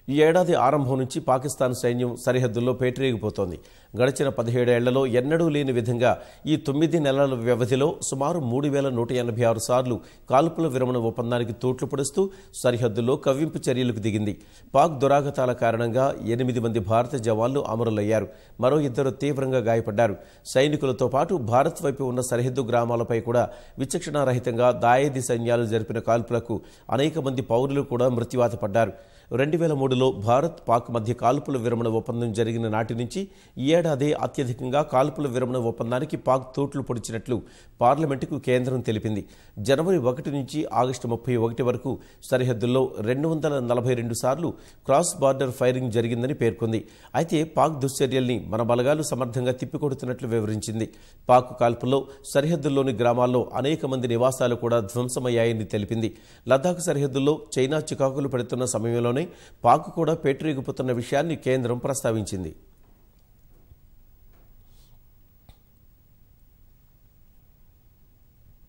ఈ ఏడాది ఆరంభం నుంచి పాకిస్తాన్ సైన్యం సరిహద్దుల్లో పేటరేగిపోతోంది గడిచిన పదిహేడేళ్లలో ఎన్నడూ లేని విధంగా ఈ తొమ్మిది నెలల వ్యవధిలో సుమారు మూడు వేల నూట ఎనభై ఆరు సార్లు కాల్పుల విరమణ ఒప్పందానికి తూట్లు పొడుస్తూ సరిహద్దుల్లో కవ్వింపు చర్యలకు దిగింది పాక్ దురాగతాల కారణంగా ఎనిమిది మంది భారత జవాన్లు అమరులయ్యారు మరో ఇద్దరు తీవ్రంగా గాయపడ్డారు సైనికులతో పాటు భారత్ వైపు ఉన్న సరిహద్దు గ్రామాలపై కూడా విచక్షణారహితంగా దాయేది సైన్యాలు జరిపిన కాల్పులకు అనేక మంది పౌరులు కూడా మృత్యువాత పడ్డారు రెండు వేల మూడులో భారత్ పాక్ మధ్య కాల్పుల విరమణ ఒప్పందం జరిగిన నాటి నుంచి ఈ ఏడాది అత్యధికంగా కాల్పుల విరమణ ఒప్పందానికి పాక్ తూట్లు పొడిచినట్లు పార్లమెంటుకు కేంద్రం తెలిపింది జనవరి ఒకటి నుంచి ఆగస్టు ముప్పై ఒకటి వరకు సరిహద్దుల్లో రెండు వందల నలభై రెండు సార్లు క్రాస్ బార్డర్ ఫైరింగ్ జరిగిందని పేర్కొంది అయితే పాక్ దుశ్చర్యల్ని మన బలగాలు సమర్థంగా తిప్పికొడుతున్నట్లు వివరించింది పాక్ కాల్పుల్లో సరిహద్దుల్లోని గ్రామాల్లో అనేక మంది నివాసాలు కూడా ధ్వంసమయ్యాయని తెలిపింది లద్దాఖ్ సరిహద్దుల్లో చైనా చికాకులు పెడుతున్న సమయంలోనే పాక్ కూడా పేటరేగిపోతున్న విషయాన్ని కేంద్రం ప్రస్తావించింది